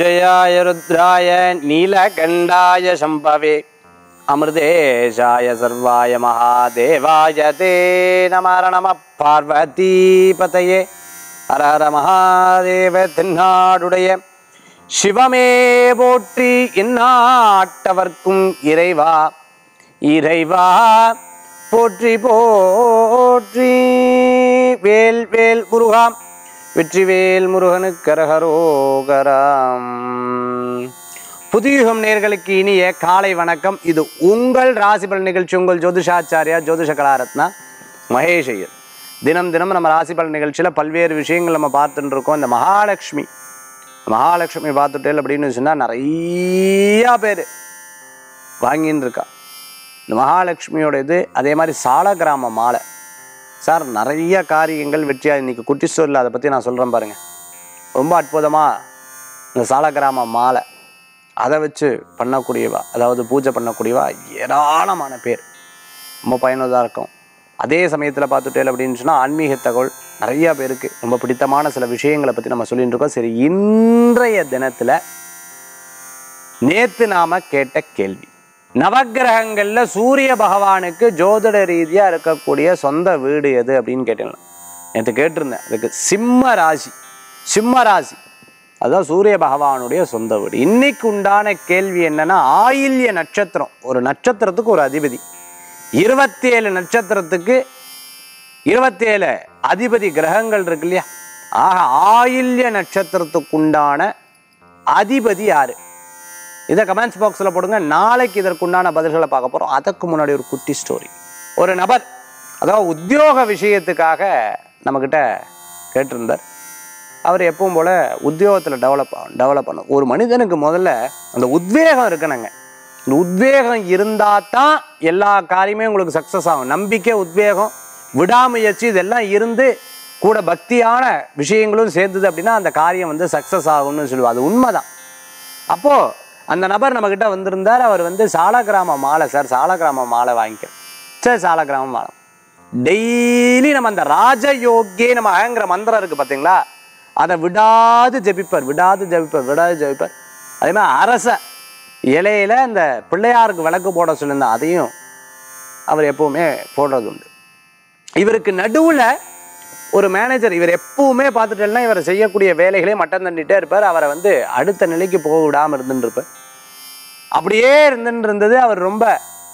மிருத்யுஞ்சயாய ருத்ராய நீலகண்டாய சம்பவே அமிர்தேஷாய சர்வாய மகாதேவாய தே நமர நம பார்வதீபதையே ஹர ஹர மகாதேவ தென்னாடுடைய சிவமே போற்றி எந்நாட்டவர்க்கும் இறைவா இறைவா போற்றி போற்றி வேல் வேல் முருகா வெற்றிவேல் முருகனுக்கு கரகரோகராம் புதியுகம் நேர்களுக்கு இனிய காலை வணக்கம் இது உங்கள் ராசிபலன் நிகழ்ச்சி உங்கள் ஜோதிஷாச்சாரியா ஜோதிஷ கலாரத்னா மகேஷ் ஐயர் தினம் தினம் நம்ம ராசிபலன் நிகழ்ச்சியில் பல்வேறு விஷயங்கள் நம்ம பார்த்துட்டு இருக்கோம் இந்த மகாலட்சுமி மகாலட்சுமி பார்த்துட்டேல் அப்படின்னு சொன்னால் நிறையா பேர் வாங்கின்னு இருக்கா இந்த மகாலட்சுமியோட இது அதே மாதிரி சாலகிராம மாலை சார் நிறைய காரியங்கள் வெற்றியாக இன்னைக்கு குட்டி ஸ்டோரில் அதை பற்றி நான் சொல்கிறேன் பாருங்கள் ரொம்ப அற்புதமாக இந்த சாலகிராம மாலை அதை வச்சு பண்ணக்கூடியவா அதாவது பூஜை பண்ணக்கூடியவா ஏராளமான பேர் ரொம்ப பயனுள்ளதாக இருக்கும் அதே சமயத்தில் பார்த்துட்டேன் அப்படின்னு சொன்னால் ஆன்மீக தகவல் நிறைய பேருக்கு ரொம்ப பிடித்தமான சில விஷயங்களை பற்றி நம்ம சொல்லிட்டு இருக்கோம் சரி இன்றைய தினத்தில் நேத்து நாம கேட்ட கேள்வி நவக்கிரகங்கள்ல சூரிய பகவானுக்கு ஜோதிட ரீதியா இருக்கக்கூடிய சொந்த வீடு எது அப்படின்னு கேட்டேன் நேற்று கேட்டிருந்தேன் அதுக்கு சிம்ம ராசி சிம்ம ராசி அதுதான் சூரிய பகவானுடைய சொந்த வீடு இன்னைக்கு உண்டான கேள்வி என்னன்னா ஆயில்ய நட்சத்திரம் ஒரு நட்சத்திரத்துக்கு ஒரு அதிபதி இருபத்தி ஏழு நட்சத்திரத்துக்கு இருபத்தேழு அதிபதி கிரகங்கள் இருக்கு இல்லையா ஆக ஆயில்ய நட்சத்திரத்துக்குண்டான அதிபதி யாரு இதை கமெண்ட்ஸ் பாக்ஸில் போடுங்க நாளைக்கு இதற்குண்டான பதில்களை பார்க்க போகிறோம் அதுக்கு முன்னாடி ஒரு குட்டி ஸ்டோரி ஒரு நபர் அதாவது உத்தியோக விஷயத்துக்காக நம்மக்கிட்ட கேட்டிருந்தார் அவர் எப்பவும் போல் உத்தியோகத்தில் டெவலப் டெவலப் பண்ணும் ஒரு மனிதனுக்கு முதல்ல அந்த உத்வேகம் இருக்கணுங்க இந்த உத்வேகம் இருந்தால் தான் எல்லா காரியமே உங்களுக்கு சக்ஸஸ் ஆகும் நம்பிக்கை உத்வேகம் விடாமுயற்சி இதெல்லாம் இருந்து கூட பக்தியான விஷயங்களும் சேர்ந்தது அப்படின்னா அந்த காரியம் வந்து சக்ஸஸ் ஆகும்னு சொல்லுவோம் அது உண்மைதான் அப்போது அந்த நபர் நம்மக்கிட்ட வந்திருந்தார் அவர் வந்து சாலக்கிராம மாலை சார் சாலக்கிராம மாலை வாங்கிக்கிறேன் சரி சாலக்கிராம மாலை டெய்லி நம்ம அந்த ராஜயோக்கியே நம்ம அகங்கிற மந்திரம் இருக்குது பார்த்தீங்களா அதை விடாது ஜெபிப்பார் விடாது ஜெபிப்பார் விடாது ஜெபிப்பார் அதே மாதிரி அரச இலையில இந்த பிள்ளையாருக்கு விளக்கு போட சொல்லியிருந்தேன் அதையும் அவர் எப்பவுமே போடுறது உண்டு இவருக்கு நடுவில் ஒரு மேனேஜர் இவர் எப்பவுமே பார்த்துட்டேன்னா இவர் செய்யக்கூடிய வேலைகளே மட்டம் தண்டிட்டே இருப்பார் அவரை வந்து அடுத்த நிலைக்கு போக விடாமல் இருந்துட்டு இருப்பார் அப்படியே இருந்துட்டு இருந்தது அவர் ரொம்ப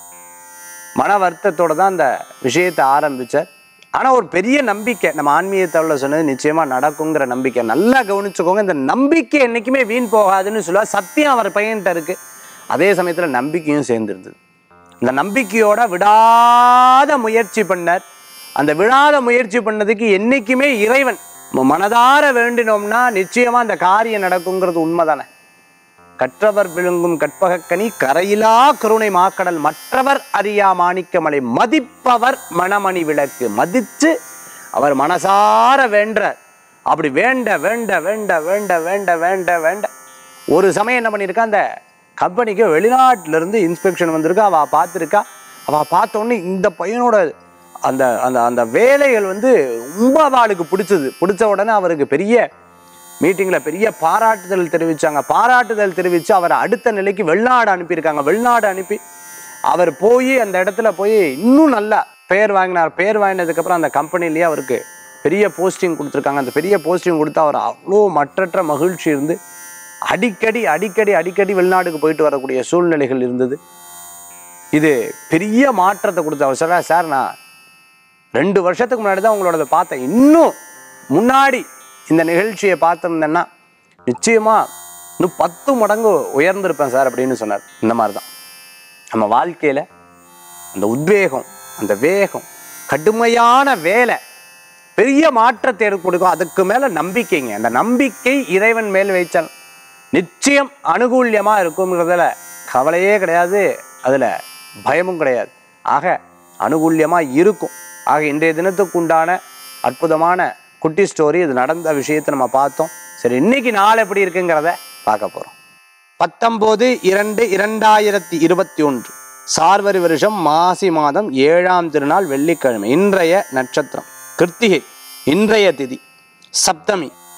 மன வருத்தத்தோட தான் அந்த விஷயத்தை ஆரம்பிச்சார் ஆனால் ஒரு பெரிய நம்பிக்கை நம்ம ஆன்மீகத்தவில் சொன்னது நிச்சயமாக நடக்குங்கிற நம்பிக்கை நல்லா கவனிச்சுக்கோங்க இந்த நம்பிக்கை என்றைக்குமே வீண் போகாதுன்னு சொல்லுவார் சத்தியம் அவர் பையன்கிட்ட இருக்கு அதே சமயத்தில் நம்பிக்கையும் சேர்ந்துருந்தது இந்த நம்பிக்கையோட விடாத முயற்சி பண்ணார் அந்த விடாத முயற்சி பண்ணதுக்கு என்னைக்குமே இறைவன் நம்ம மனதார வேண்டினோம்னா நிச்சயமா அந்த காரியம் நடக்குங்கிறது உண்மைதானே கற்றவர் விழுங்கும் கற்பகக்கனி கரையிலா கருணை மாக்கடல் மற்றவர் அறியா மாணிக்கமலை மதிப்பவர் மணமணி விளக்கு மதிச்சு அவர் மனசார வேண்டார் அப்படி வேண்ட வேண்ட வேண்ட வேண்ட வேண்ட வேண்ட வேண்ட ஒரு சமயம் என்ன பண்ணியிருக்கா அந்த கம்பெனிக்கு வெளிநாட்டுல இருந்து இன்ஸ்பெக்ஷன் வந்திருக்கா அவ பார்த்துருக்கா அவ பார்த்த உடனே இந்த பையனோட அந்த அந்த அந்த வேலைகள் வந்து ரொம்ப அவளுக்கு பிடிச்சது பிடிச்ச உடனே அவருக்கு பெரிய மீட்டிங்கில் பெரிய பாராட்டுதல் தெரிவிச்சாங்க பாராட்டுதல் தெரிவித்து அவரை அடுத்த நிலைக்கு வெளிநாடு அனுப்பியிருக்காங்க வெளிநாடு அனுப்பி அவர் போய் அந்த இடத்துல போய் இன்னும் நல்லா பெயர் வாங்கினார் பெயர் வாங்கினதுக்கப்புறம் அந்த கம்பெனிலேயே அவருக்கு பெரிய போஸ்டிங் கொடுத்துருக்காங்க அந்த பெரிய போஸ்டிங் கொடுத்து அவர் அவ்வளோ மற்றற்ற மகிழ்ச்சி இருந்து அடிக்கடி அடிக்கடி அடிக்கடி வெளிநாடுக்கு போயிட்டு வரக்கூடிய சூழ்நிலைகள் இருந்தது இது பெரிய மாற்றத்தை கொடுத்து அவர் சொல்ல சார் நான் ரெண்டு வருஷத்துக்கு முன்னாடி தான் உங்களோடத பார்த்தேன் இன்னும் முன்னாடி இந்த நிகழ்ச்சியை பார்த்துருந்தேன்னா நிச்சயமா இன்னும் பத்து மடங்கு உயர்ந்திருப்பேன் சார் அப்படின்னு சொன்னார் இந்த மாதிரி தான் நம்ம வாழ்க்கையில் அந்த உத்வேகம் அந்த வேகம் கடுமையான வேலை பெரிய மாற்றத்தை ஏற்படுக்கும் அதுக்கு மேலே நம்பிக்கைங்க அந்த நம்பிக்கை இறைவன் மேல் வைச்சால் நிச்சயம் அனுகூல்யமாக இருக்குங்கிறதுல கவலையே கிடையாது அதில் பயமும் கிடையாது ஆக அனுகூல்யமாக இருக்கும் ஆக இன்றைய தினத்துக்கு உண்டான அற்புதமான குட்டி ஸ்டோரி இது நடந்த விஷயத்தை நம்ம பார்த்தோம் சரி இன்னைக்கு நாள் எப்படி இருக்குங்கிறத பார்க்க போகிறோம் பத்தொம்போது இரண்டு இரண்டாயிரத்தி இருபத்தி ஒன்று சார்வரி வருஷம் மாசி மாதம் ஏழாம் திருநாள் வெள்ளிக்கிழமை இன்றைய நட்சத்திரம் கிருத்திகை இன்றைய திதி சப்தமி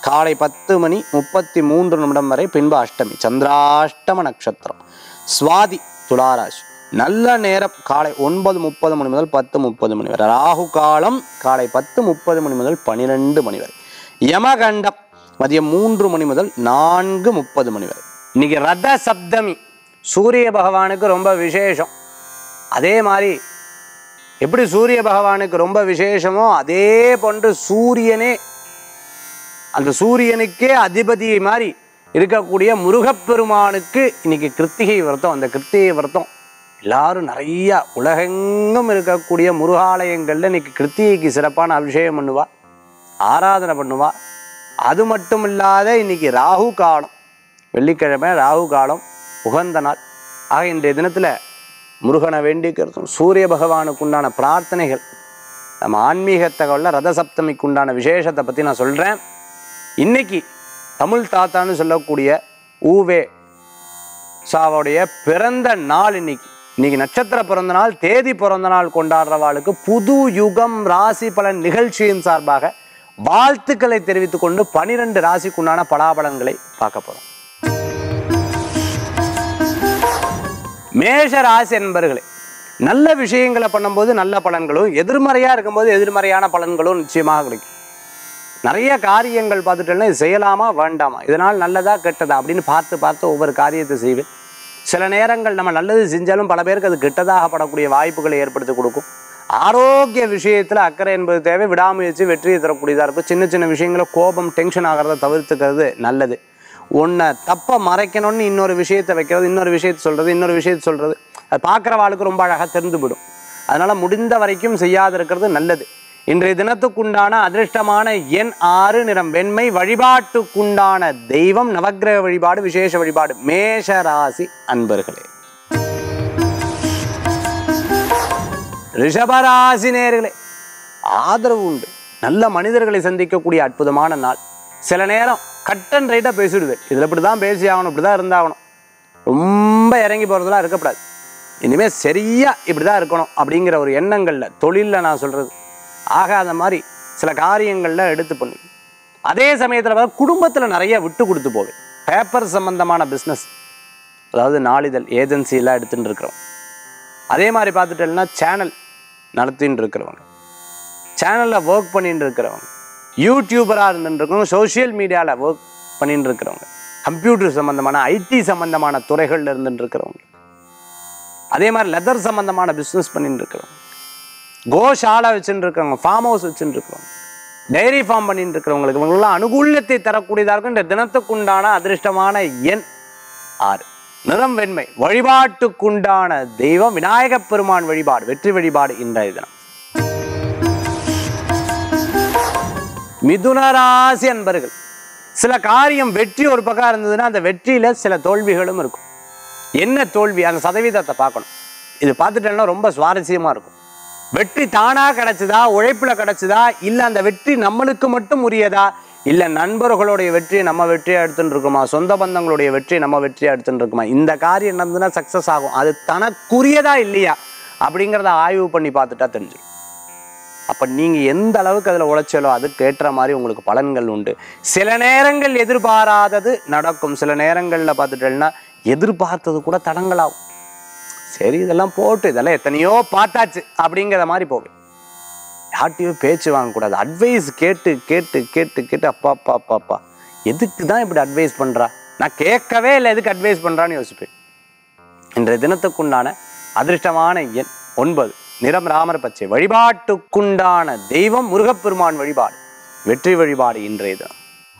காலை பத்து மணி முப்பத்தி மூன்று நிமிடம் வரை பின்பு அஷ்டமி சந்திராஷ்டம நட்சத்திரம் சுவாதி துளாராசி நல்ல நேரம் காலை ஒன்பது முப்பது மணி முதல் பத்து முப்பது மணி வரை ராகு காலம் காலை பத்து முப்பது மணி முதல் பனிரெண்டு மணி வரை யமகண்டம் மதியம் மூன்று மணி முதல் நான்கு முப்பது மணி வரை இன்னைக்கு ரத சப்தமி சூரிய பகவானுக்கு ரொம்ப விசேஷம் அதே மாதிரி எப்படி சூரிய பகவானுக்கு ரொம்ப விசேஷமோ அதே போன்று சூரியனே அந்த சூரியனுக்கே அதிபதி மாதிரி இருக்கக்கூடிய முருகப்பெருமானுக்கு இன்னைக்கு கிருத்திகை விரதம் அந்த கிருத்திகை விரதம் எல்லாரும் நிறைய உலகெங்கும் இருக்கக்கூடிய முருகாலயங்கள்ல இன்னைக்கு கிருத்திகைக்கு சிறப்பான அபிஷேகம் பண்ணுவா ஆராதனை பண்ணுவா அது மட்டும் இல்லாத இன்னைக்கு ராகு காலம் வெள்ளிக்கிழமை ராகு காலம் உகந்த நாள் ஆக இன்றைய தினத்துல முருகனை வேண்டிக்கிறதும் சூரிய பகவானுக்கு உண்டான பிரார்த்தனைகள் நம்ம ஆன்மீக தகவலில் ரத சப்தமிக்கு உண்டான விசேஷத்தை பற்றி நான் சொல்கிறேன் இன்னைக்கு தமிழ் தாத்தான்னு சொல்லக்கூடிய ஊவே சாவுடைய பிறந்த நாள் இன்னைக்கு இன்னைக்கு நட்சத்திர பிறந்த நாள் தேதி பிறந்த நாள் கொண்டாடுறவாளுக்கு புது யுகம் ராசி பலன் நிகழ்ச்சியின் சார்பாக வாழ்த்துக்களை தெரிவித்துக் கொண்டு பனிரெண்டு ராசிக்குண்டான பலாபலன்களை பார்க்க போறோம் மேஷ ராசி என்பர்களே நல்ல விஷயங்களை பண்ணும்போது நல்ல பலன்களும் எதிர்மறையா இருக்கும்போது எதிர்மறையான பலன்களும் நிச்சயமாக கிடைக்கும் நிறைய காரியங்கள் பார்த்துட்டேன்னா இது செய்யலாமா வேண்டாமா இதனால் நல்லதா கெட்டதா அப்படின்னு பார்த்து பார்த்து ஒவ்வொரு காரியத்தை செய்வேன் சில நேரங்கள் நம்ம நல்லது செஞ்சாலும் பல பேருக்கு அது கெட்டதாக படக்கூடிய வாய்ப்புகளை ஏற்படுத்தி கொடுக்கும் ஆரோக்கிய விஷயத்தில் அக்கறை என்பது தேவை விடாமுயற்சி வெற்றியை தரக்கூடியதாக இருக்கும் சின்ன சின்ன விஷயங்கள கோபம் டென்ஷன் ஆகிறத தவிர்த்துக்கிறது நல்லது ஒன்றை தப்பை மறைக்கணும்னு இன்னொரு விஷயத்தை வைக்கிறது இன்னொரு விஷயத்தை சொல்கிறது இன்னொரு விஷயத்தை சொல்கிறது அது பார்க்குறவாளுக்கு ரொம்ப அழகாக தெரிந்துவிடும் அதனால் முடிந்த வரைக்கும் செய்யாது இருக்கிறது நல்லது இன்றைய தினத்துக்குண்டான அதிர்ஷ்டமான எண் ஆறு நிறம் வெண்மை வழிபாட்டுக்குண்டான தெய்வம் நவக்கிரக வழிபாடு விசேஷ வழிபாடு மேஷ ராசி அன்பர்களே ரிஷபராசி நேர்களே ஆதரவு உண்டு நல்ல மனிதர்களை சந்திக்கக்கூடிய அற்புதமான நாள் சில நேரம் கட் அண்ட் ரைட்டாக பேசிடுவேன் இதில் இப்படி தான் பேசி ஆகணும் இப்படி தான் இருந்தாகணும் ரொம்ப இறங்கி போகிறதுலாம் இருக்கக்கூடாது இனிமேல் சரியா இப்படி தான் இருக்கணும் அப்படிங்கிற ஒரு எண்ணங்களில் தொழிலில் நான் சொல்கிறது ஆகாத மாதிரி சில காரியங்களில் எடுத்து பண்ணுவேன் அதே சமயத்தில் வந்து குடும்பத்தில் நிறைய விட்டு கொடுத்து போவேன் பேப்பர் சம்பந்தமான பிஸ்னஸ் அதாவது நாளிதழ் ஏஜென்சியெல்லாம் எடுத்துகிட்டு இருக்கிறோம் அதே மாதிரி பார்த்துட்டேன்னா சேனல் நடத்தின்னு இருக்கிறவங்க சேனலில் ஒர்க் பண்ணிட்டு இருக்கிறவங்க யூடியூபராக இருந்துட்டு இருக்கிறவங்க சோஷியல் மீடியாவில் ஒர்க் பண்ணிட்டு இருக்கிறவங்க கம்ப்யூட்டர் சம்மந்தமான ஐடி சம்மந்தமான துறைகளில் இருந்துட்டு இருக்கிறவங்க அதே மாதிரி லெதர் சம்மந்தமான பிஸ்னஸ் பண்ணிட்டு இருக்கிறவங்க கோஷாலா வச்சுட்டு இருக்கிறவங்க ஃபார்ம் ஹவுஸ் வச்சுட்டு இருக்கிறவங்க டைரி ஃபார்ம் பண்ணிட்டு இருக்கிறவங்களுக்கு இவங்களெல்லாம் அனுகூல்யத்தை தரக்கூடியதாக இருக்கும் இந்த தினத்துக்குண்டான அதிர்ஷ்டமான எண் ஆறு நிறம் வெண்மை வழிபாட்டுக்குண்டான தெய்வம் விநாயகப் பெருமான் வழிபாடு வெற்றி வழிபாடு இன்றைய தினம் மிதுனராசி அன்பர்கள் சில காரியம் வெற்றி ஒரு பக்கம் இருந்ததுன்னா அந்த வெற்றியில சில தோல்விகளும் இருக்கும் என்ன தோல்வி அந்த சதவீதத்தை பார்க்கணும் இது பார்த்துட்டேன்னா ரொம்ப சுவாரஸ்யமா இருக்கும் வெற்றி தானா கிடைச்சதா உழைப்புல கிடைச்சதா இல்ல அந்த வெற்றி நம்மளுக்கு மட்டும் உரியதா இல்ல நண்பர்களுடைய வெற்றியை நம்ம வெற்றியா எடுத்துட்டு இருக்குமா சொந்த பந்தங்களுடைய வெற்றியை நம்ம வெற்றியா எடுத்துட்டு இருக்குமா இந்த காரியம் நடந்ததுன்னா சக்சஸ் ஆகும் அது தனக்குரியதா இல்லையா அப்படிங்கிறத ஆய்வு பண்ணி பார்த்துட்டா தெரிஞ்சிடும் அப்ப நீங்க எந்த அளவுக்கு அதுல உழைச்சலோ அதுக்கு ஏற்ற மாதிரி உங்களுக்கு பலன்கள் உண்டு சில நேரங்கள் எதிர்பாராதது நடக்கும் சில நேரங்கள்ல பார்த்துட்டேன்னா எதிர்பார்த்தது கூட தடங்களாகும் சரி இதெல்லாம் போட்டு இதெல்லாம் எத்தனையோ பார்த்தாச்சு அப்படிங்கிற மாதிரி போவேன் யார்ட்டையும் பேச்சு வாங்கக்கூடாது அட்வைஸ் கேட்டு கேட்டு கேட்டு கேட்டு அப்பா அப்பா அப்பா அப்பா எதுக்கு தான் இப்படி அட்வைஸ் பண்றா நான் கேட்கவே இல்லை எதுக்கு அட்வைஸ் பண்றான்னு யோசிப்பேன் இன்றைய தினத்துக்குண்டான அதிர்ஷ்டமான எண் ஒன்பது நிறம் ராமர் பச்சை வழிபாட்டுக்குண்டான தெய்வம் முருகப்பெருமான் வழிபாடு வெற்றி வழிபாடு இன்றைய தினம்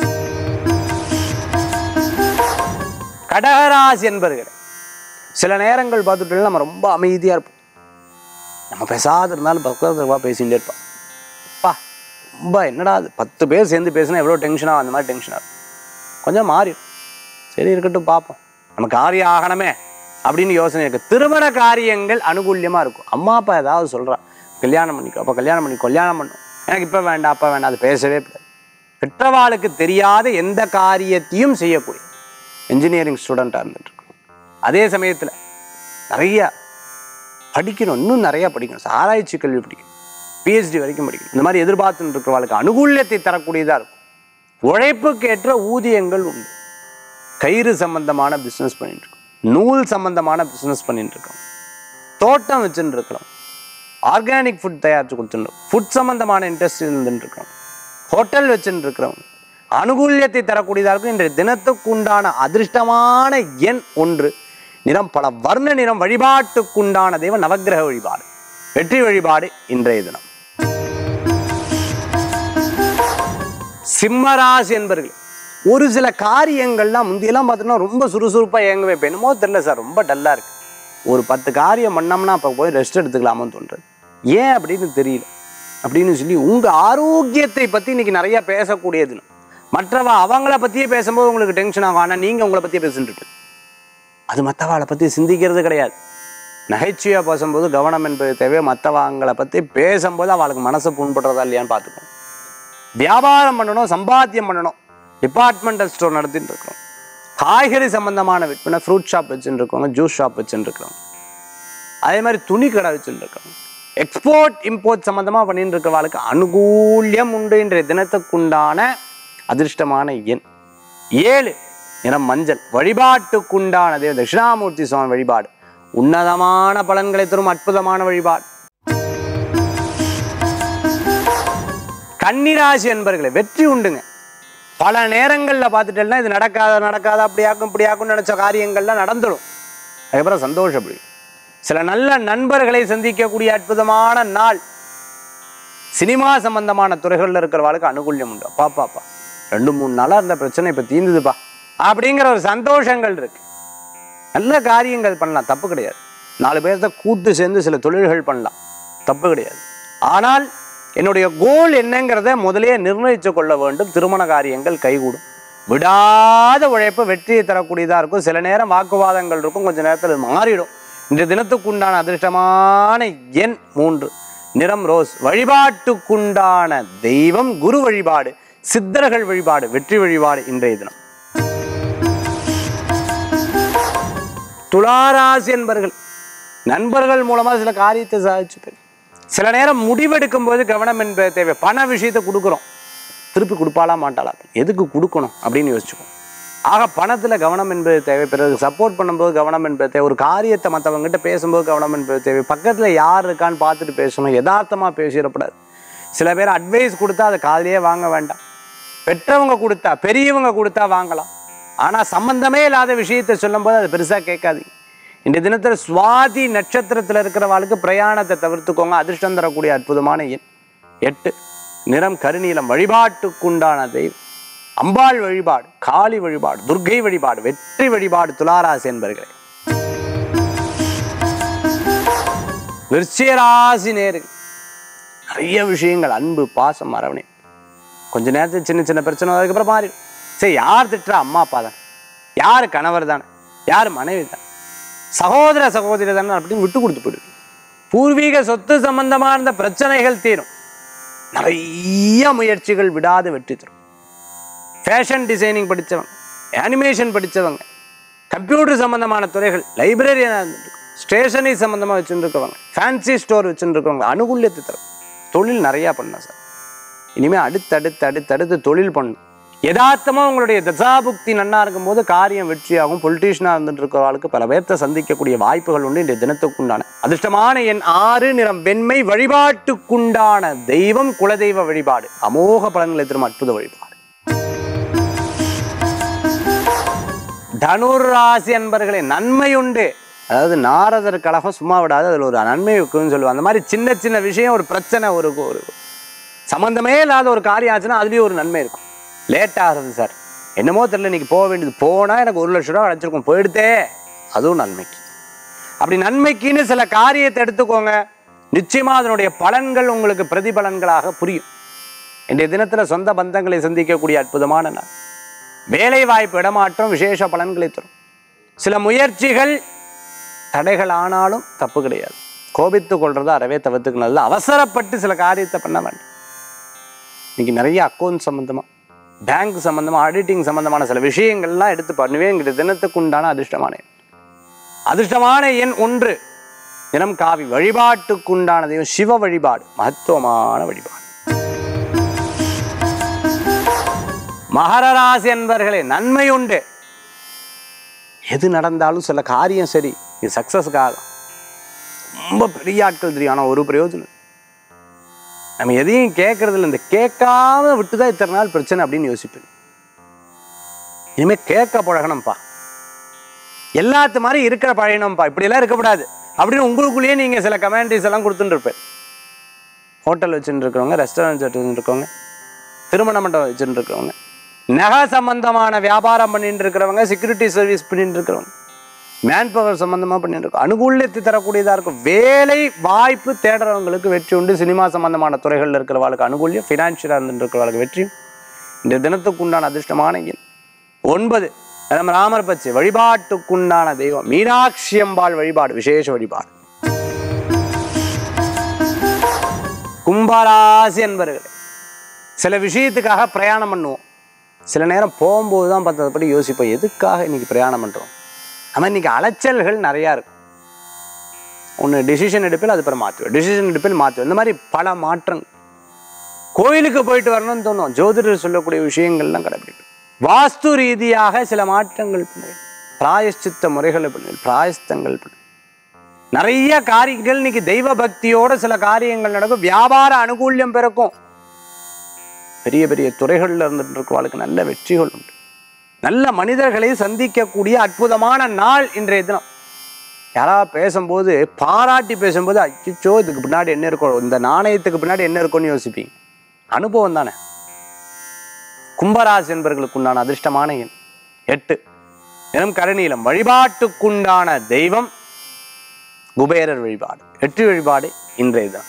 கடகராசி என்பர்களே சில நேரங்கள் பார்த்துட்டு நம்ம ரொம்ப அமைதியாக இருப்போம் நம்ம பேசாத இருந்தாலும் பக்கத்துல பேசிகிட்டே இருப்பான் அப்பா ரொம்ப என்னடா அது பத்து பேர் சேர்ந்து பேசினா எவ்வளோ டென்ஷனாக அந்த மாதிரி டென்ஷனாக இருக்கும் கொஞ்சம் மாறிடும் சரி இருக்கட்டும் பார்ப்போம் நம்ம காரியம் ஆகணுமே அப்படின்னு யோசனை இருக்கு திருமண காரியங்கள் அனுகூல்யமாக இருக்கும் அம்மா அப்பா ஏதாவது சொல்றா கல்யாணம் பண்ணிக்கோ அப்போ கல்யாணம் பண்ணி கல்யாணம் பண்ணும் எனக்கு இப்போ வேண்டாம் அப்போ வேண்டாம் அது பேசவே கூடாது பெற்றவாளுக்கு தெரியாத எந்த காரியத்தையும் செய்யக்கூடிய இன்ஜினியரிங் ஸ்டூடெண்ட்டாக இருந்துட்டு இருக்கும் அதே சமயத்தில் நிறைய படிக்கணும் இன்னும் நிறைய படிக்கணும் ஆராய்ச்சி கல்வி படிக்கணும் பிஹெச்டி வரைக்கும் படிக்கணும் இந்த மாதிரி எதிர்பார்த்துட்டு இருக்கிறவங்களுக்கு அனுகூல்யத்தை தரக்கூடியதாக இருக்கும் உழைப்புக்கு ஏற்ற ஊதியங்கள் உண்டு கயிறு சம்பந்தமான பிஸ்னஸ் பண்ணிட்டு இருக்கோம் நூல் சம்பந்தமான பிஸ்னஸ் பண்ணிட்டு இருக்கோம் தோட்டம் வச்சுட்டு இருக்கிறோம் ஆர்கானிக் ஃபுட் தயாரித்து கொடுத்துருக்கோம் ஃபுட் சம்பந்தமான இண்டஸ்ட்ரி இருந்துட்டு இருக்கோம் ஹோட்டல் வச்சுட்டு இருக்கிறவங்க அனுகூல்யத்தை தரக்கூடியதாக இருக்கும் இன்றைய தினத்துக்கு உண்டான அதிர்ஷ்டமான எண் ஒன்று நிறம் பல வர்ண நிறம் வழிபாட்டுக்குண்டான தெய்வம் நவக்கிரக வழிபாடு வெற்றி வழிபாடு இன்றைய தினம் சிம்மராசி என்பர்கள் ஒரு சில காரியங்கள்லாம் முந்தியெல்லாம் பார்த்தோன்னா ரொம்ப சுறுசுறுப்பாக இயங்க வைப்பேன் என்னமோ தெரியல சார் ரொம்ப டல்லாக இருக்கு ஒரு பத்து காரியம் பண்ணோம்னா அப்போ போய் ரெஸ்ட் எடுத்துக்கலாமான்னு தோன்றது ஏன் அப்படின்னு தெரியல அப்படின்னு சொல்லி உங்கள் ஆரோக்கியத்தை பற்றி இன்னைக்கு நிறைய பேசக்கூடிய தினம் மற்றவ அவங்கள பற்றியே பேசும்போது உங்களுக்கு டென்ஷன் ஆகும் ஆனால் நீங்கள் உங்களை பற்றியே பேசிட்டு இருப்பீங்க. அது மற்றவாளை பற்றி சிந்திக்கிறது கிடையாது நகைச்சுவையாக பேசும்போது கவனம் என்பது தேவை மற்றவங்களை பற்றி பேசும்போது அவளுக்கு மனசு புண்படுறதா இல்லையான்னு பார்த்துக்கணும் வியாபாரம் பண்ணணும் சம்பாத்தியம் பண்ணணும் டிபார்ட்மெண்டல் ஸ்டோர் நடத்திட்டு இருக்கிறோம் காய்கறி சம்பந்தமான விற்பனை ஃப்ரூட் ஷாப் வச்சுட்டு இருக்கவங்க ஜூஸ் ஷாப் வச்சுட்டு இருக்கிறோம் அதே மாதிரி துணி கடை வச்சுட்டு இருக்கோம் எக்ஸ்போர்ட் இம்போர்ட் சம்பந்தமாக பண்ணிட்டு இருக்கிறவாளுக்கு அனுகூல்யம் உண்டு இன்றைய தினத்துக்குண்டான அதிர்ஷ்டமான எண் ஏழு நிறம் மஞ்சள் வழிபாட்டுக்குண்டான தேவ தட்சிணாமூர்த்தி சுவாமி வழிபாடு உன்னதமான பலன்களை தரும் அற்புதமான வழிபாடு கன்னிராசி என்பர்களை வெற்றி உண்டுங்க பல நேரங்களில் பார்த்துட்டேன்னா இது நடக்காத நடக்காத அப்படியாக்கும் இப்படியாக்கும் நினைச்ச காரியங்கள்லாம் நடந்துடும் அதுக்கப்புறம் சந்தோஷப்படும் சில நல்ல நண்பர்களை சந்திக்கக்கூடிய அற்புதமான நாள் சினிமா சம்பந்தமான துறைகளில் இருக்கிறவாளுக்கு அனுகூல்யம் உண்டு அப்பா பாப்பா ரெண்டு மூணு நாளாக இருந்த பிரச்சனை இப்போ தீர்ந்துதுப்பா அப்படிங்கிற ஒரு சந்தோஷங்கள் இருக்கு நல்ல காரியங்கள் பண்ணலாம் தப்பு கிடையாது நாலு பேர்த்த கூட்டு சேர்ந்து சில தொழில்கள் பண்ணலாம் தப்பு கிடையாது ஆனால் என்னுடைய கோல் என்னங்கிறத முதலே நிர்ணயித்து கொள்ள வேண்டும் திருமண காரியங்கள் கைகூடும் விடாத உழைப்பு வெற்றியை தரக்கூடியதாக இருக்கும் சில நேரம் வாக்குவாதங்கள் இருக்கும் கொஞ்ச நேரத்தில் அது மாறிடும் இன்றைய தினத்துக்குண்டான அதிர்ஷ்டமான எண் மூன்று நிறம் ரோஸ் வழிபாட்டுக்குண்டான தெய்வம் குரு வழிபாடு சித்தர்கள் வழிபாடு வெற்றி வழிபாடு இன்றைய தினம் துளாராசி என்பர்கள் நண்பர்கள் மூலமா சில காரியத்தை சாதிச்சுப்பேன் சில நேரம் முடிவெடுக்கும் போது கவனம் என்பது தேவை பண விஷயத்தை கொடுக்குறோம் திருப்பி கொடுப்பாளா மாட்டாளா எதுக்கு கொடுக்கணும் அப்படின்னு யோசிச்சுக்கோம் ஆக பணத்துல கவனம் என்பது தேவை பிறகு சப்போர்ட் பண்ணும்போது கவனம் என்பது தேவை ஒரு காரியத்தை மற்றவங்ககிட்ட பேசும்போது கவனம் என்பது தேவை பக்கத்துல யார் இருக்கான்னு பார்த்துட்டு பேசணும் யதார்த்தமா பேசிடக்கூடாது சில பேர் அட்வைஸ் கொடுத்தா அதை காதிலேயே வாங்க வேண்டாம் பெற்றவங்க கொடுத்தா பெரியவங்க கொடுத்தா வாங்கலாம் ஆனா சம்பந்தமே இல்லாத விஷயத்தை சொல்லும்போது அது பெருசா கேட்காதீங்க இந்த தினத்துல சுவாதி நட்சத்திரத்துல இருக்கிறவாளுக்கு பிரயாணத்தை தவிர்த்துக்கோங்க அதிர்ஷ்டம் தரக்கூடிய அற்புதமான எண் எட்டு நிறம் கருநீலம் வழிபாட்டுக்குண்டான தெய்வம் அம்பாள் வழிபாடு காளி வழிபாடு துர்க்கை வழிபாடு வெற்றி வழிபாடு துளாராசி என்பர்களே விருச்சிகராசி நேர்கள் நிறைய விஷயங்கள் அன்பு பாசம் அரவணை கொஞ்ச நேரத்துக்கு சின்ன சின்ன பிரச்சனை அதுக்கப்புறம் மாறிடும் சரி யார் திட்டுறா அம்மா அப்பா தான் யார் கணவர் தானே யார் மனைவி தான் சகோதர சகோதரி தானே அப்படின்னு விட்டு கொடுத்து போயிடுது பூர்வீக சொத்து சம்பந்தமான இந்த பிரச்சனைகள் தீரும் நிறைய முயற்சிகள் விடாது வெற்றி தரும் ஃபேஷன் டிசைனிங் படித்தவங்க அனிமேஷன் படித்தவங்க கம்ப்யூட்டர் சம்பந்தமான துறைகள் லைப்ரரியனாக இருந்துருக்கு ஸ்டேஷனரி சம்மந்தமாக வச்சுருக்கவங்க ஃபேன்சி ஸ்டோர் வச்சுருக்கவங்க அனுகூல்யத்தை தரும் தொழில் நிறையா பண்ணலாம் சார் இனிமேல் அடுத்தடுத்து அடுத்தடுத்து தொழில் பண்ணணும் யதார்த்தமாக உங்களுடைய தசாபுக்தி நன்னா இருக்கும்போது காரியம் வெற்றியாகும் பொலிட்டீஷியனாக இருந்துட்டு இருக்கிறவர்களுக்கு பல பேர்த்த சந்திக்கக்கூடிய வாய்ப்புகள் உண்டு இன்றைய தினத்துக்குண்டான அதிர்ஷ்டமான என் ஆறு நிறம் வெண்மை வழிபாட்டுக்குண்டான தெய்வம் குலதெய்வ வழிபாடு அமோக பலன்களை தரும் அற்புத வழிபாடு தனுர் ராசி அன்பர்களே நன்மை உண்டு அதாவது நாரதர் கழகம் சும்மா விடாது அதில் ஒரு நன்மை இருக்குன்னு சொல்லுவாங்க அந்த மாதிரி சின்ன சின்ன விஷயம் ஒரு பிரச்சனை ஒரு ஒரு சம்மந்தமே இல்லாத ஒரு காரியம் ஆச்சுன்னா அதுலேயும் ஒரு நன்மை இருக்கும் லேட் ஆகுது சார் என்னமோ தெரியல இன்னைக்கு போக வேண்டியது போனால் எனக்கு ஒரு லட்ச ரூபா கிடச்சிருக்கும் போயிடுதே அதுவும் நன்மைக்கு அப்படி நன்மைக்குன்னு சில காரியத்தை எடுத்துக்கோங்க நிச்சயமா அதனுடைய பலன்கள் உங்களுக்கு பிரதிபலன்களாக புரியும் இன்றைய தினத்தில் சொந்த பந்தங்களை சந்திக்கக்கூடிய அற்புதமான நாள் வேலை வாய்ப்பு இடமாற்றம் விசேஷ பலன்களை தரும் சில முயற்சிகள் தடைகள் ஆனாலும் தப்பு கிடையாது கோபித்து கொள்றதை அறவே தவிர்த்துக்கு நல்லது அவசரப்பட்டு சில காரியத்தை பண்ண வேண்டாம் இன்னைக்கு நிறைய அக்கௌண்ட் சம்மந்தமாக பேங்க் சம்மந்தமாக ஆடிட்டிங் சம்மந்தமான சில விஷயங்கள்லாம் எடுத்து பண்ணுவேன் என்கிட்ட தினத்துக்கு உண்டான அதிர்ஷ்டமான எண் அதிர்ஷ்டமான எண் ஒன்று தினம் காவி வழிபாட்டுக்குண்டான தெய்வம் சிவ வழிபாடு மகத்துவமான வழிபாடு மகர ராசி என்பர்களே நன்மை உண்டு எது நடந்தாலும் சில காரியம் சரி இது சக்ஸஸ்க்காக ரொம்ப பெரிய ஆட்கள் தெரியும் ஆனால் ஒரு பிரயோஜனம் இல்லை. நம்ம எதையும் கேட்கறது இல்லை இந்த கேட்காம விட்டுதான் இத்தனை நாள் பிரச்சனை அப்படின்னு யோசிப்பேன் இனிமே கேட்க பழகணும்ப்பா எல்லாத்து மாதிரி இருக்கிற பழகணும்ப்பா இப்படியெல்லாம் இருக்கக்கூடாது அப்படின்னு உங்களுக்குள்ளேயே நீங்க சில கமெண்ட்ரிஸ் எல்லாம் கொடுத்துட்டு இருப்பேன் ஹோட்டல் வச்சுட்டு இருக்கிறவங்க ரெஸ்டாரண்ட் வச்சுட்டு இருக்கவங்க திருமண மண்டபம் வச்சுட்டு இருக்கிறவங்க நகை சம்பந்தமான வியாபாரம் பண்ணிட்டு இருக்கிறவங்க செக்யூரிட்டி சர்வீஸ் பண்ணிட்டு இருக்கிறவங்க மேன் பவர் சம்பந்தமா பண்ணிட்டு இருக்கோம் அனுகூல்யத்தை தரக்கூடியதா இருக்கும் வேலை வாய்ப்பு தேடுறவங்களுக்கு வெற்றி உண்டு சினிமா சம்பந்தமான துறைகளில் இருக்கிறவங்களுக்கு அனுகூல்யம் ஃபினான்ஷியலாக இருந்துட்டு இருக்கிறவங்களுக்கு வெற்றியும் இந்த தினத்துக்குண்டான அதிர்ஷ்டமான எண் ஒன்பது நம்ம ராமர் பச்சை வழிபாட்டுக்குண்டான தெய்வம் மீனாட்சி அம்பாள் வழிபாடு விசேஷ வழிபாடு கும்பராசி என்பர்களே சில விஷயத்துக்காக பிரயாணம் பண்ணுவோம் சில நேரம் போகும்போது தான் பார்த்தபடி யோசிப்போம் எதுக்காக இன்னைக்கு பிரயாணம் பண்ணுறோம் ஆனால் இன்னைக்கு அலைச்சல்கள் நிறையா இருக்கு ஒன்று டிசிஷன் எடுப்பில் அது பிறகு மாற்றுவேன் டிசிஷன் எடுப்பில் மாற்றுவேன் இந்த மாதிரி பல மாற்றங்கள் கோயிலுக்கு போயிட்டு வரணும்னு தோணும் ஜோதிடர் சொல்லக்கூடிய விஷயங்கள்லாம் கடைபிடிப்பேன் வாஸ்து ரீதியாக சில மாற்றங்கள் பண்ணுவேன் பிராயஷ்சித்த முறைகளை பண்ணுவேன் பிராயஸ்தங்கள் பண்ணுவேன் நிறைய காரியங்கள் இன்னைக்கு தெய்வ பக்தியோட சில காரியங்கள் நடக்கும் வியாபார அனுகூல்யம் பிறக்கும் பெரிய பெரிய துறைகளில் இருந்துட்டு இருக்கவாளுக்கு நல்ல வெற்றிகள் உண்டு நல்ல மனிதர்களை சந்திக்கக்கூடிய அற்புதமான நாள் இன்றைய தினம் யாராவது பேசும்போது பாராட்டி பேசும்போது அச்சோ இதுக்கு பின்னாடி என்ன இருக்கும் இந்த நாணயத்துக்கு பின்னாடி என்ன இருக்கும்னு யோசிப்பீங்க அனுபவம் தானே கும்பராசி என்பவர்களுக்கு உண்டான அதிர்ஷ்டமான எண் எட்டு எனும் கருநீலம் வழிபாட்டுக்குண்டான தெய்வம் குபேரர் வழிபாடு வெற்றி வழிபாடு இன்றைய தினம்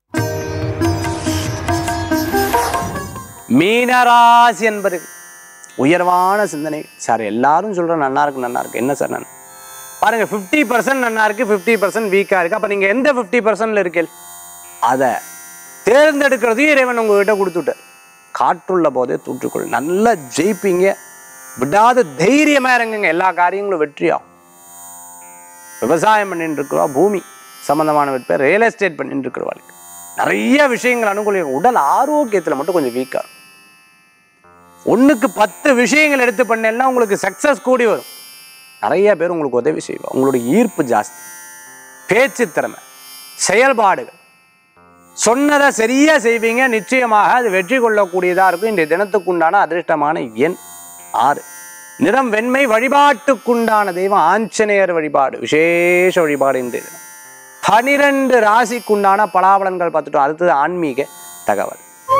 மீனராசி என்பர்கள் உயர்வான சிந்தனை சார் எல்லாரும் சொல்ற நல்லா இருக்கு நல்லா இருக்கு என்ன சார் நான் பாருங்க ஃபிஃப்டி பர்சன்ட் நல்லா இருக்கு ஃபிஃப்டி பர்சன்ட் வீக்கா இருக்கு அப்ப நீங்க எந்த ஃபிஃப்டி பர்சன்ட்ல இருக்கீள் அதை தேர்ந்தெடுக்கிறதையும் இறைவன் உங்ககிட்ட கொடுத்துட்டார் காற்றுள்ள போதே தூற்றுக்கொள் நல்லா ஜெயிப்பீங்க விடாத தைரியமா இறங்குங்க எல்லா காரியங்களும் வெற்றியாகும் விவசாயம் பண்ணிட்டு இருக்கிறவா பூமி சம்பந்தமான விற்பனை ரியல் எஸ்டேட் பண்ணிட்டு இருக்கிறவாளுக்கு நிறைய விஷயங்கள் அனுகூலியம் உடல் ஆரோக்கியத்தில் மட்டும் கொஞ்சம் வீக்கா இருக்கும் ஒண்ணுக்கு பத்து விஷயங்கள் எடுத்து பண்ணேன்னா உங்களுக்கு சக்சஸ் கூடி வரும் நிறைய பேர் உங்களுக்கு உதவி செய்வா உங்களுடைய ஈர்ப்பு ஜாஸ்தி பேச்சு திறமை செயல்பாடுகள் சொன்னதை சரியா செய்வீங்க நிச்சயமாக அது வெற்றி கொள்ளக்கூடியதா இருக்கும் இன்றைய தினத்துக்குண்டான அதிர்ஷ்டமான எண் ஆறு நிறம் வெண்மை வழிபாட்டுக்குண்டான தெய்வம் ஆஞ்சநேயர் வழிபாடு விசேஷ வழிபாடு இன்றைய தினம் பனிரெண்டு ராசிக்குண்டான பலாபலன்கள் பார்த்துட்டோம் அடுத்தது ஆன்மீக தகவல்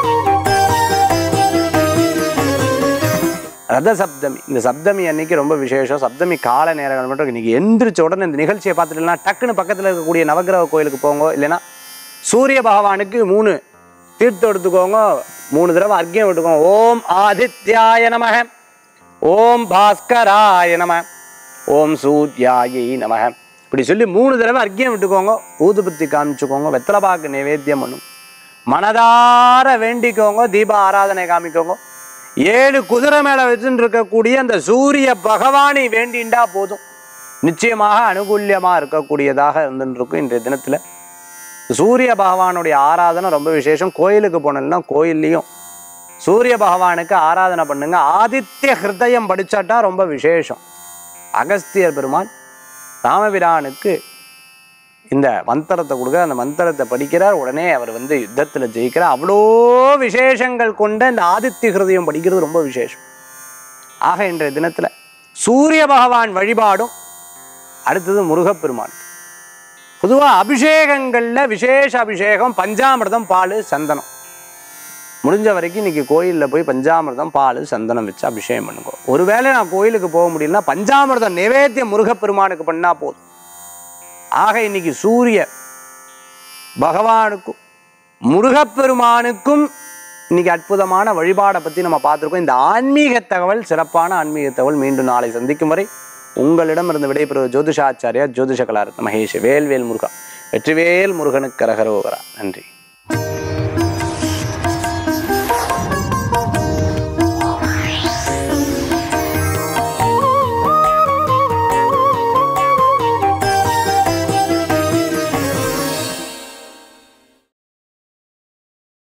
ரத சப்தமி இந்த சப்தமி அன்னைக்கு ரொம்ப விசேஷம் சப்தமி கால நேரங்கள் மட்டும் இன்னைக்கு எந்திரிச்ச உடனே இந்த நிகழ்ச்சியை பார்த்துட்டுலாம் டக்குன்னு பக்கத்தில் இருக்கக்கூடிய நவக்கிரக கோயிலுக்கு போங்க இல்லைன்னா சூரிய பகவானுக்கு மூணு தீர்த்தம் எடுத்துக்கோங்க மூணு தடவை அர்க்கியம் விட்டுக்கோங்க ஓம் ஆதித்யாய நமக ஓம் பாஸ்கராய நம ஓம் சூர்யாயை நமக இப்படி சொல்லி மூணு தடவை அர்க்கியம் விட்டுக்கோங்க ஊதுபத்தி காமிச்சுக்கோங்க வெத்தலைப்பாக்கு நைவேத்தியம் பண்ணும் மனதார வேண்டிக்கோங்க தீப ஆராதனை காமிக்கோங்க ஏழு குதிரை மேல வச்சுட்டு இருக்கக்கூடிய அந்த சூரிய பகவானை வேண்டிண்டா போதும் நிச்சயமாக அனுகூல்யமா இருக்கக்கூடியதாக இருந்துட்டு இருக்கும் இன்றைய தினத்துல சூரிய பகவானுடைய ஆராதனை ரொம்ப விசேஷம் கோயிலுக்கு போனோம்னா கோயில்லையும் சூரிய பகவானுக்கு ஆராதனை பண்ணுங்க ஆதித்ய ஹிருதயம் படிச்சாட்டா ரொம்ப விசேஷம் அகஸ்தியர் பெருமான் ராமபிரானுக்கு இந்த மந்திரத்தை கொடுக்குற அந்த மந்திரத்தை படிக்கிறார் உடனே அவர் வந்து யுத்தத்தில் ஜெயிக்கிறார் அவ்வளோ விசேஷங்கள் கொண்ட இந்த ஆதித்ய ஹிருதயம் படிக்கிறது ரொம்ப விசேஷம் ஆக இன்றைய தினத்தில் சூரிய பகவான் வழிபாடும் அடுத்தது முருகப்பெருமான் பொதுவாக அபிஷேகங்களில் விசேஷ அபிஷேகம் பஞ்சாமிர்தம் பால் சந்தனம் முடிஞ்ச வரைக்கும் இன்னைக்கு கோயிலில் போய் பஞ்சாமிர்தம் பால் சந்தனம் வச்சு அபிஷேகம் பண்ணுங்க ஒருவேளை நான் கோயிலுக்கு போக முடியலன்னா பஞ்சாமிர்தம் நிவேத்தியம் முருகப்பெருமானுக்கு பண்ணா போதும் ஆக இன்னைக்கு சூரிய பகவானுக்கும் முருகப்பெருமானுக்கும் இன்னைக்கு அற்புதமான வழிபாடை பற்றி நம்ம பார்த்துருக்கோம் இந்த ஆன்மீக தகவல் சிறப்பான ஆன்மீக தகவல் மீண்டும் நாளை சந்திக்கும் வரை உங்களிடமிருந்து விடைபெறுவது ஜோதிஷாச்சாரியா ஜோதிஷ கலாரத்ன மகேஷ் வேல்வேல் முருகா வெற்றிவேல் முருகனுக்கு கரகரோகரா நன்றி